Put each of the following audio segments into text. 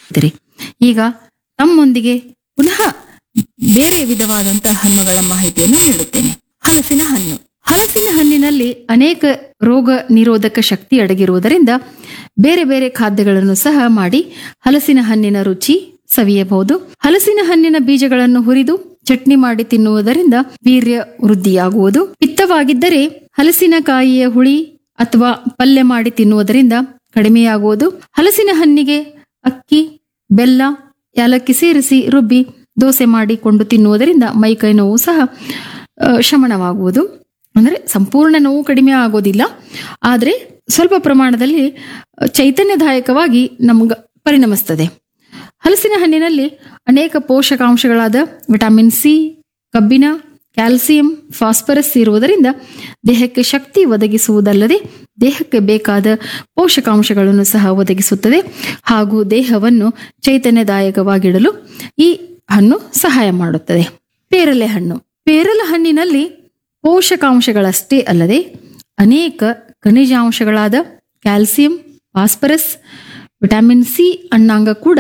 ಇದ್ರಿ ಈಗ ತಮ್ಮೊಂದಿಗೆ ಪುನಃ ಬೇರೆ ವಿಧವಾದಂತಹ ಹಣ್ಣುಗಳ ಮಾಹಿತಿಯನ್ನು ನೀಡುತ್ತೇನೆ ಹಲಸಿನ ಹಣ್ಣು ಹಲಸಿನ ಹಣ್ಣಿನಲ್ಲಿ ಅನೇಕ ರೋಗ ನಿರೋಧಕ ಶಕ್ತಿ ಅಡಗಿರುವುದರಿಂದ ಬೇರೆ ಬೇರೆ ಖಾದ್ಯಗಳನ್ನು ಸಹ ಮಾಡಿ ಹಲಸಿನ ಹಣ್ಣಿನ ರುಚಿ ಸವಿಯಬಹುದು ಹಲಸಿನ ಹಣ್ಣಿನ ಬೀಜಗಳನ್ನು ಹುರಿದು ಚಟ್ನಿ ಮಾಡಿ ತಿನ್ನುವುದರಿಂದ ವೀರ್ಯ ವೃದ್ಧಿಯಾಗುವುದು ಪಿತ್ತವಾಗಿದ್ದರೆ ಹಲಸಿನಕಾಯಿಯ ಹುಳಿ ಅಥವಾ ಪಲ್ಯ ಮಾಡಿ ತಿನ್ನುವುದರಿಂದ ಕಡಿಮೆಯಾಗುವುದು ಹಲಸಿನ ಹಣ್ಣಿಗೆ ಅಕ್ಕಿ ಬೆಲ್ಲ ಯಾಲಕ್ಕಿ ಸೇರಿಸಿ ರುಬ್ಬಿ ದೋಸೆ ಮಾಡಿಕೊಂಡು ತಿನ್ನುವುದರಿಂದ ಮೈಕೈ ನೋವು ಸಹ ಆ, ಶಮನವಾಗುವುದು ಅಂದರೆ ಸಂಪೂರ್ಣ ನೋವು ಕಡಿಮೆ ಆಗೋದಿಲ್ಲ ಆದರೆ ಸ್ವಲ್ಪ ಪ್ರಮಾಣದಲ್ಲಿ ಆ, ಚೈತನ್ಯದಾಯಕವಾಗಿ ನಮ್ಗೆ ಪರಿಣಮಿಸ್ತದೆ ಹಲಸಿನ ಹಣ್ಣಿನಲ್ಲಿ ಅನೇಕ ಪೋಷಕಾಂಶಗಳಾದ ವಿಟಮಿನ್ ಸಿ ಕಬ್ಬಿಣ ಕ್ಯಾಲ್ಸಿಯಂ ಫಾಸ್ಫರಸ್ ಇರುವುದರಿಂದ ದೇಹಕ್ಕೆ ಶಕ್ತಿ ಒದಗಿಸುವುದಲ್ಲದೆ ದೇಹಕ್ಕೆ ಬೇಕಾದ ಪೋಷಕಾಂಶಗಳನ್ನು ಸಹ ಒದಗಿಸುತ್ತದೆ ಹಾಗೂ ದೇಹವನ್ನು ಚೈತನ್ಯದಾಯಕವಾಗಿಡಲು ಈ ಹಣ್ಣು ಸಹಾಯ ಮಾಡುತ್ತದೆ ಪೇರಲೆ ಹಣ್ಣು ಪೇರಲ ಹಣ್ಣಿನಲ್ಲಿ ಪೋಷಕಾಂಶಗಳಷ್ಟೇ ಅಲ್ಲದೆ ಅನೇಕ ಖನಿಜಾಂಶಗಳಾದ ಕ್ಯಾಲ್ಸಿಯಂ ಫಾಸ್ಫರಸ್ ವಿಟಮಿನ್ ಸಿ ಅಣ್ಣಾಂಗ ಕೂಡ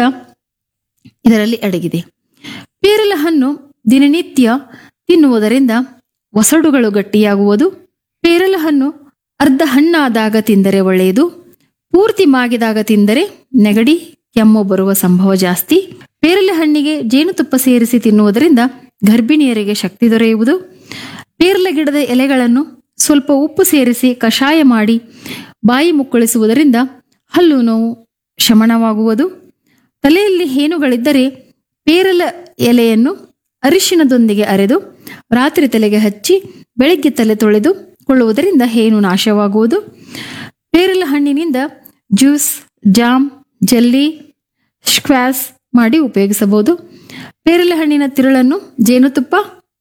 ಇದರಲ್ಲಿ ಅಡಗಿದೆ ಪೇರಲ ಹಣ್ಣು ದಿನನಿತ್ಯ ತಿನ್ನುವುದರಿಂದ ಒಸಡುಗಳು ಗಟ್ಟಿಯಾಗುವುದು ಪೇರಲ ಹಣ್ಣು ಅರ್ಧ ಹಣ್ಣಾದಾಗ ತಿಂದರೆ ಒಳ್ಳೆಯದು ಪೂರ್ತಿ ಮಾಗಿದಾಗ ತಿಂದರೆ ನೆಗಡಿ ಕೆಮ್ಮು ಬರುವ ಸಂಭವ ಜಾಸ್ತಿ ಪೇರಲೆ ಹಣ್ಣಿಗೆ ಜೇನುತುಪ್ಪ ಸೇರಿಸಿ ತಿನ್ನುವುದರಿಂದ ಗರ್ಭಿಣಿಯರಿಗೆ ಶಕ್ತಿ ದೊರೆಯುವುದು ಪೇರಲೆ ಗಿಡದ ಎಲೆಗಳನ್ನು ಸ್ವಲ್ಪ ಉಪ್ಪು ಸೇರಿಸಿ ಕಷಾಯ ಮಾಡಿ ಬಾಯಿ ಮುಕ್ಕಳಿಸುವುದರಿಂದ ಹಲ್ಲು ನೋವು ಶಮನವಾಗುವುದು ತಲೆಯಲ್ಲಿ ಹೇನುಗಳಿದ್ದರೆ ಪೇರಲ ಎಲೆಯನ್ನು ಅರಿಶಿಣದೊಂದಿಗೆ ಅರೆದು ರಾತ್ರಿ ತಲೆಗೆ ಹಚ್ಚಿ ಬೆಳಗ್ಗೆ ತಲೆ ತೊಳೆದು ಕೊಳ್ಳುವುದರಿಂದ ಹೇನು ನಾಶವಾಗುವುದು ಪೇರಲ ಹಣ್ಣಿನಿಂದ ಜ್ಯೂಸ್ ಜಾಮ್ ಜೆಲ್ಲಿ ಸ್ಕ್ವಾಸ್ ಮಾಡಿ ಉಪಯೋಗಿಸಬಹುದು ಪೇರಲೆ ಹಣ್ಣಿನ ತಿರುಳನ್ನು ಜೇನುತುಪ್ಪ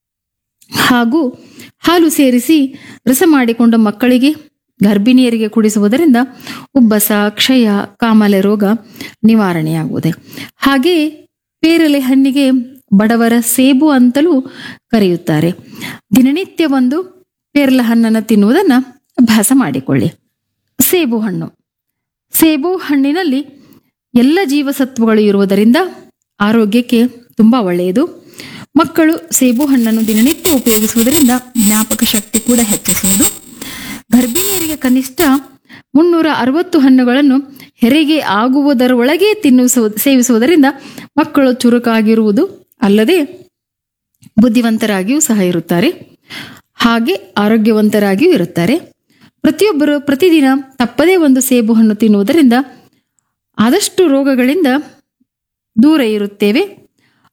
ಹಾಗೂ ಹಾಲು ಸೇರಿಸಿ ರಸ ಮಾಡಿಕೊಂಡ ಮಕ್ಕಳಿಗೆ ಗರ್ಭಿಣಿಯರಿಗೆ ಕುಡಿಸುವುದರಿಂದ ಉಬ್ಬಸ ಕ್ಷಯ ಕಾಮಾಲೆ ರೋಗ ನಿವಾರಣೆಯಾಗುವುದು ಹಾಗೆಯೇ ಪೇರಲೆ ಹಣ್ಣಿಗೆ ಬಡವರ ಸೇಬು ಅಂತಲೂ ಕರೆಯುತ್ತಾರೆ ದಿನನಿತ್ಯ ಒಂದು ಪೇರಲೆ ಹಣ್ಣನ್ನು ತಿನ್ನುವುದನ್ನು ಅಭ್ಯಾಸ ಮಾಡಿಕೊಳ್ಳಿ ಸೇಬು ಹಣ್ಣು ಸೇಬು ಹಣ್ಣಿನಲ್ಲಿ ಎಲ್ಲ ಜೀವಸತ್ವಗಳು ಇರುವುದರಿಂದ ಆರೋಗ್ಯಕ್ಕೆ ತುಂಬ ಒಳ್ಳೆಯದು ಮಕ್ಕಳು ಸೇಬು ಹಣ್ಣನ್ನು ದಿನನಿತ್ಯ ಉಪಯೋಗಿಸುವುದರಿಂದ ಜ್ಞಾಪಕ ಶಕ್ತಿ ಕೂಡ ಹೆಚ್ಚಿಸುವುದು ಗರ್ಭಿಣಿಯರಿಗೆ ಕನಿಷ್ಠ ಮುನ್ನೂರ ಅರವತ್ತು ಹಣ್ಣುಗಳನ್ನು ಹೆರಿಗೆ ಆಗುವುದರೊಳಗೆ ತಿನ್ನಿಸುವ ಸೇವಿಸುವುದರಿಂದ ಮಕ್ಕಳು ಚುರುಕಾಗಿರುವುದು ಅಲ್ಲದೆ ಬುದ್ಧಿವಂತರಾಗಿಯೂ ಸಹ ಇರುತ್ತಾರೆ ಹಾಗೆ ಆರೋಗ್ಯವಂತರಾಗಿಯೂ ಇರುತ್ತಾರೆ ಪ್ರತಿಯೊಬ್ಬರು ಪ್ರತಿದಿನ ತಪ್ಪದೇ ಒಂದು ಸೇಬು ಹಣ್ಣು ತಿನ್ನುವುದರಿಂದ ಆದಷ್ಟು ರೋಗಗಳಿಂದ ದೂರ ಇರುತ್ತೇವೆ